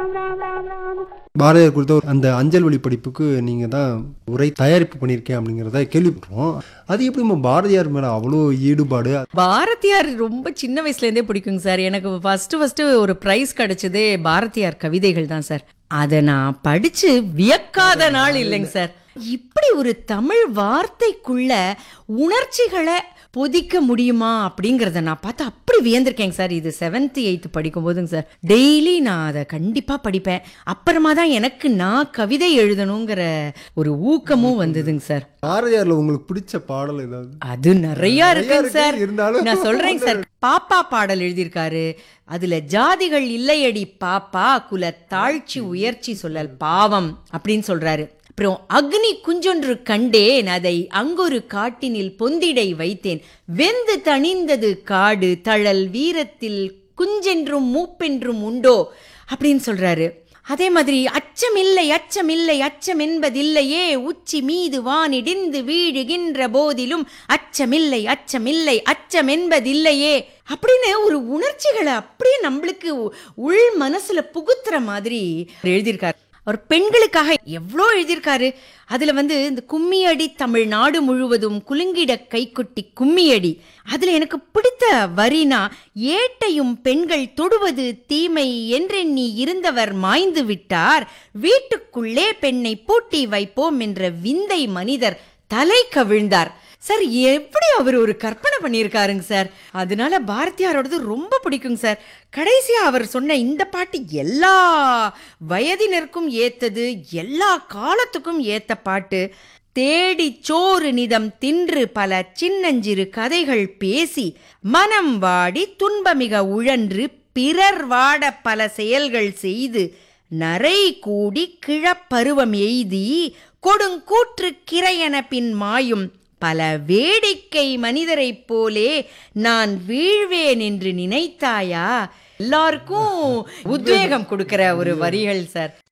பாரதியார் குறித்த ஒரு அந்த அஞ்சல் வழி படிப்புக்கு நீங்க தான் உரை தயாரிப்பு பண்ணியிருக்கேன் அப்படிங்கிறத கேள்விப்படுறோம் அது எப்படி நம்ம பாரதியார் மேல அவ்வளோ ஈடுபாடு பாரதியார் ரொம்ப சின்ன வயசுல இருந்தே பிடிக்குங்க சார் எனக்கு ஃபர்ஸ்ட் ஃபர்ஸ்ட் ஒரு பிரைஸ் கிடைச்சதே பாரதியார் கவிதைகள் தான் சார் அதை நான் படிச்சு வியக்காத நாள் இல்லைங்க சார் இப்படி ஒரு தமிழ் வார்த்தைக்குள்ள உணர்ச்சிகளை பொதிக்க முடியுமா அப்படிங்கிறத நான் பார்த்து அப்படி வியந்திருக்கேங்க சார் இது செவன்த் எயித்து படிக்கும் போதுங்க சார் டெய்லி நான் அதை கண்டிப்பாக படிப்பேன் அப்புறமா தான் எனக்கு நான் கவிதை எழுதணுங்கிற ஒரு ஊக்கமும் வந்ததுங்க சார் பாரதியார்ல உங்களுக்கு பிடிச்ச பாடல் ஏதாவது அது நிறைய இருக்குங்க இருக்கு, சார் இருந்தாலும் நான் சொல்றேங்க சார் பாப்பா பாடல் எழுதியிருக்காரு அதுல ஜாதிகள் இல்லையடி பாப்பா குல தாழ்ச்சி உயர்ச்சி சொல்லல் பாவம் அப்படின்னு சொல்றாரு அப்புறம் அக்னி குஞ்சொன்று கண்டேன் அதை அங்கொரு காட்டினில் பொந்திடை வைத்தேன் வெந்து தணிந்தது காடு தழல் வீரத்தில் குஞ்சென்றும் மூப்பென்றும் உண்டோ அப்படின்னு சொல்றாரு அதே மாதிரி அச்சமில்லை அச்சமில்லை அச்சம் என்பதில்லையே உச்சி மீது வானிடிந்து வீழுகின்ற போதிலும் அச்சமில்லை அச்சமில்லை அச்சம் என்பதில்லையே அப்படின்னு ஒரு உணர்ச்சிகளை அப்படியே நம்மளுக்கு உள் மனசுல புகுத்துற மாதிரி எழுதியிருக்காரு அவர் பெண்களுக்காக எவ்வளோ எழுதியிருக்காரு அதுல வந்து இந்த கும்மியடி தமிழ்நாடு முழுவதும் குலுங்கிட கைக்குட்டி கும்மியடி அதுல எனக்கு பிடித்த வரினா ஏட்டையும் பெண்கள் தொடுவது தீமை என்றெண்ணி இருந்தவர் மாய்ந்து விட்டார் வீட்டுக்குள்ளே பெண்ணை பூட்டி வைப்போம் என்ற விந்தை மனிதர் தலை கவிழ்ந்தார் சார் எப்படி அவர் ஒரு கற்பனை பண்ணியிருக்காருங்க சார் அதனால பாரதியாரோடது ரொம்ப பிடிக்குங்க சார் கடைசியா அவர் சொன்ன இந்த பாட்டு எல்லா வயதினருக்கும் ஏத்தது எல்லா காலத்துக்கும் ஏத்த பாட்டு தேடி சோறு நிதம் தின்று பல சின்னஞ்சிறு கதைகள் பேசி மனம் வாடி துன்பமிக உழன்று பிறர் வாட பல செயல்கள் செய்து நரை கூடி கிழப்பருவம் எய்தி கொடுங்கூற்று கிரையென பின் மாயும் பல வேடிக்கை மனிதரைப் போலே நான் வீழ்வேன் என்று நினைத்தாயா எல்லாருக்கும் உத்வேகம் கொடுக்கிற ஒரு வரிகள் சார்